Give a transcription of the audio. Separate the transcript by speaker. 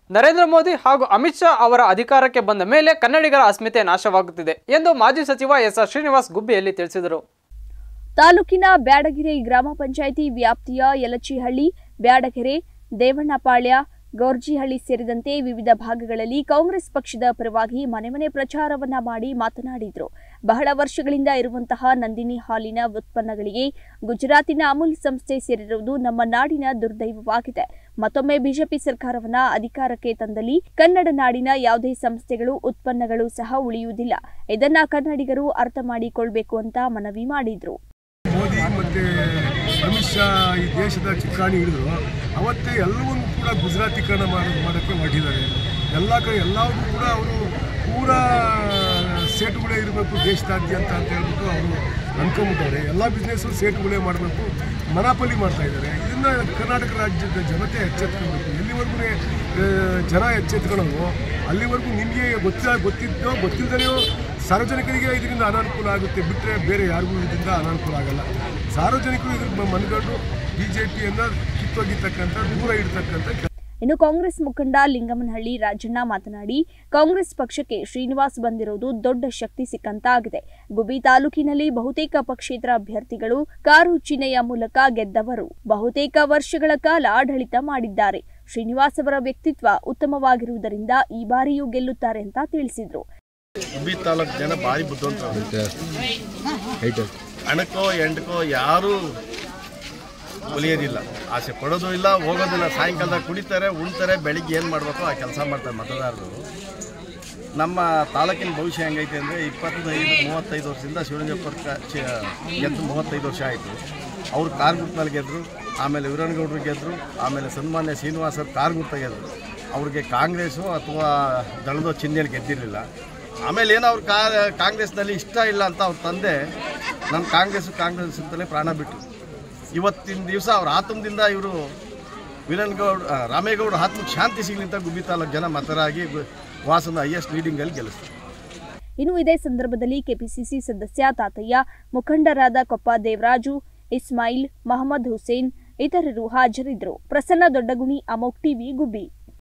Speaker 1: ನರೇಂದ್ರ ಮೋದಿ ಹಾಗೂ ಅಮಿತ್ ಶಾ ಅವರ ಅಧಿಕಾರಕ್ಕೆ ಬಂದ ಮೇಲೆ ಕನ್ನಡಿಗರ ಅಸ್ಮಿತೆ ನಾಶವಾಗುತ್ತಿದೆ ಎಂದು ಮಾಜಿ ಸಚಿವ ಎಸ್ ಆರ್ ಶ್ರೀನಿವಾಸ್ ಗುಬ್ಬಿಯಲ್ಲಿ ತಿಳಿಸಿದರು
Speaker 2: ತಾಲೂಕಿನ ಬ್ಯಾಡಗೆರೆ ಗ್ರಾಮ ಪಂಚಾಯಿತಿ ವ್ಯಾಪ್ತಿಯ ಯಲಚಿಹಳ್ಳಿ ಬ್ಯಾಡಗೆರೆ ದೇವಣ್ಣಪಾಳ್ಯ ಗೌರ್ಜಿಹಳ್ಳಿ ಸೇರಿದಂತೆ ವಿವಿಧ ಭಾಗಗಳಲ್ಲಿ ಕಾಂಗ್ರೆಸ್ ಪಕ್ಷದ ಪರವಾಗಿ ಮನೆ ಮನೆ ಪ್ರಚಾರವನ್ನ ಮಾಡಿ ಮಾತನಾಡಿದ್ರು ಬಹಳ ವರ್ಷಗಳಿಂದ ಇರುವಂತಹ ನಂದಿನಿ ಹಾಲಿನ ಉತ್ಪನ್ನಗಳಿಗೆ ಗುಜರಾತಿನ ಅಮೂಲ್ ಸಂಸ್ಥೆ ಸೇರಿರುವುದು ನಮ್ಮ ನಾಡಿನ ದುರ್ದೈವವಾಗಿದೆ ಮತ್ತೊಮ್ಮೆ ಬಿಜೆಪಿ ಸರ್ಕಾರವನ್ನ ಅಧಿಕಾರಕ್ಕೆ ತಂದಲ್ಲಿ ಕನ್ನಡ ನಾಡಿನ ಯಾವುದೇ ಸಂಸ್ಥೆಗಳು ಉತ್ಪನ್ನಗಳು ಸಹ ಉಳಿಯುವುದಿಲ್ಲ ಇದನ್ನ ಕನ್ನಡಿಗರು ಅರ್ಥ ಮಾಡಿಕೊಳ್ಬೇಕು ಅಂತ ಮನವಿ ಮಾಡಿದ್ರು
Speaker 3: ಮೋದಿ ಮತ್ತು ಅಮಿತ್ ಶಾ ಈ ದೇಶದ ಚುಕ್ಕಾಣಿ ಹಿಡಿದು ಅವತ್ತೇ ಎಲ್ಲವನ್ನೂ ಕೂಡ ಗುಜರಾತೀಕರಣ ಮಾಡಿ ಮಾಡೋಕ್ಕೆ ಹೊರಟಿದ್ದಾರೆ ಎಲ್ಲ ಕಡೆ ಎಲ್ಲವನ್ನೂ ಕೂಡ ಅವರು ಪೂರಾ ಸೇಟುಗಳೇ ಇರಬೇಕು ದೇಶದಾದ್ಯಂತ ಅಂತ ಹೇಳ್ಬಿಟ್ಟು ಅವರು ಅನ್ಕೊಂಬಿಟ್ಟವ್ರೆ ಎಲ್ಲ ಬಿಸ್ನೆಸ್ಸು ಸೇಟುಗಳೇ ಮಾಡಬೇಕು ಮನಾಪಲಿ ಮಾಡ್ತಾ ಇದ್ದಾರೆ ಇದನ್ನು ಕರ್ನಾಟಕ ರಾಜ್ಯದ ಜನತೆ ಎಚ್ಚೆತ್ಕೊಳ್ಬೇಕು ಎಲ್ಲಿವರೆಗೂ ಜನ ಎಚ್ಚೆತ್ಕೊಳ್ಳೋದು ಅಲ್ಲಿವರೆಗೂ ನಿಮಗೆ ಗೊತ್ತಿಲ್ಲ ಗೊತ್ತಿದ್ದೋ ಗೊತ್ತಿಲ್ಲದೆಯೋ ಸಾರ್ವಜನಿಕರಿಗೆ ಇದರಿಂದ ಅನಾನುಕೂಲ ಆಗುತ್ತೆ ಬಿಟ್ಟರೆ ಬೇರೆ ಯಾರಿಗೂ ಇದರಿಂದ ಅನಾನುಕೂಲ ಆಗಲ್ಲ ಸಾರ್ವಜನಿಕರು ಇದ್ರ ಮನಗಂಡು ಬಿ ಜೆ ಪಿಯನ್ನು ಕಿತ್ತೊಗಿರ್ತಕ್ಕಂಥ ದೂರ ಇಡ್ತಕ್ಕಂಥ ಕೆಲ-
Speaker 2: ಇನ್ನು ಕಾಂಗ್ರೆಸ್ ಮುಖಂಡ ಲಿಂಗಮನಹಳ್ಳಿ ರಾಜಣ್ಣ ಮಾತನಾಡಿ ಕಾಂಗ್ರೆಸ್ ಪಕ್ಷಕ್ಕೆ ಶ್ರೀನಿವಾಸ್ ಬಂದಿರುವುದು ದೊಡ್ಡ ಶಕ್ತಿ ಸಿಕ್ಕಂತಾಗಿದೆ ಗುಬಿ ತಾಲೂಕಿನಲ್ಲಿ ಬಹುತೇಕ ಪಕ್ಷೇತರ ಅಭ್ಯರ್ಥಿಗಳು ಕಾರು ಚಿಹ್ನೆಯ ಮೂಲಕ ಗೆದ್ದವರು ಬಹುತೇಕ ವರ್ಷಗಳ ಕಾಲ ಆಡಳಿತ ಮಾಡಿದ್ದಾರೆ ಶ್ರೀನಿವಾಸ್ ಅವರ ವ್ಯಕ್ತಿತ್ವ ಉತ್ತಮವಾಗಿರುವುದರಿಂದ ಈ ಬಾರಿಯೂ ಗೆಲ್ಲುತ್ತಾರೆ ಅಂತ ತಿಳಿಸಿದ್ರು
Speaker 4: ಗುಬ್ಬಿ ತಾಲೂಕು ಜನ ಭಾರಿ ಬುದ್ಧಿವಂತರು ಹಣಕ್ಕೋ ಎಂಟಕ್ಕೋ ಯಾರೂ ಒಲಿಯೋದಿಲ್ಲ ಆಸೆ ಪಡೋದು ಇಲ್ಲ ಹೋಗೋದಿಲ್ಲ ಸಾಯಂಕಾಲದಾಗ ಕುಡಿತಾರೆ ಉಣ್ತಾರೆ ಬೆಳಿಗ್ಗೆ ಏನು ಮಾಡಬೇಕು ಆ ಕೆಲಸ ಮಾಡ್ತಾರೆ ಮತದಾರರು ನಮ್ಮ ತಾಲೂಕಿನ ಭವಿಷ್ಯ ಹೆಂಗೈತೆ ಅಂದರೆ ಇಪ್ಪತ್ತೈದು ಮೂವತ್ತೈದು ವರ್ಷದಿಂದ ಶಿವಲಿಂಗಪ್ಪರ ಗೆದ್ದು ಮೂವತ್ತೈದು ವರ್ಷ ಆಯಿತು ಅವರು ಕಾರ್ ಗುರ್ತನಲ್ಲಿ ಗೆದ್ದರು ಆಮೇಲೆ ವೀರಣ್ಣಗೌಡರು ಗೆದ್ದರು ಆಮೇಲೆ ಸನ್ಮಾನ್ಯ ಶ್ರೀನಿವಾಸರು ಕಾರ್ ಗುರ್ತ ಗೆದ್ದರು ಅವ್ರಿಗೆ ಕಾಂಗ್ರೆಸ್ಸು ಅಥವಾ ದಳದ ಚಿಹ್ನೆಯಲ್ಲಿ ಗೆದ್ದಿರಲಿಲ್ಲ ಆಮೇಲೆ ಏನೋ ಅವ್ರು ಕಾ ಕಾಂಗ್ರೆಸ್ನಲ್ಲಿ ಇಷ್ಟ ಇಲ್ಲ ಅಂತ ಅವ್ರ ತಂದೆ ನಮ್ಮ ಕಾಂಗ್ರೆಸ್ಸು ಕಾಂಗ್ರೆಸ್ ಅಂತಲೇ ಪ್ರಾಣ ಬಿಟ್ಟರು ಇವತ್ತಿನ ದಿವಸ ಅವ್ರ ಆತಂಕದಿಂದ ಇವರು ವೀರನ್ಗೌಡ ಆ, ರಾಮೇಗೌಡ ಆತ್ಮಕ್ಕೆ ಶಾಂತಿ ಸಿಗಲಿ ಅಂತ ಗುಬ್ಬಿ ತಾಲೂಕು ಜನ ಮತರಾಗಿ ಗು- ವಾಸನ ಹೈಯೆಸ್ಟ್ ಲೀಡಿಂಗಲ್ಲಿ ಗೆಲ್ಲಿಸ್ತಾರೆ
Speaker 2: ಇನ್ನು ಇದೇ ಸಂದರ್ಭದಲ್ಲಿ ಕೆಪಿಸಿಸಿ ಸದಸ್ಯ ತಾತಯ್ಯ ಮುಖಂಡರಾದ ಕೊಪ್ಪ ದೇವರಾಜು ಇಸ್ಮಾಯಿಲ್ ಮಹಮ್ಮದ್ ಹುಸೇನ್ ಇತರರು ಹಾಜರಿದ್ದರು ಪ್ರಸನ್ನ ದೊಡ್ಡಗುಣಿ ಅಮೋಕ್ ಟಿವಿ ಗುಬ್ಬಿ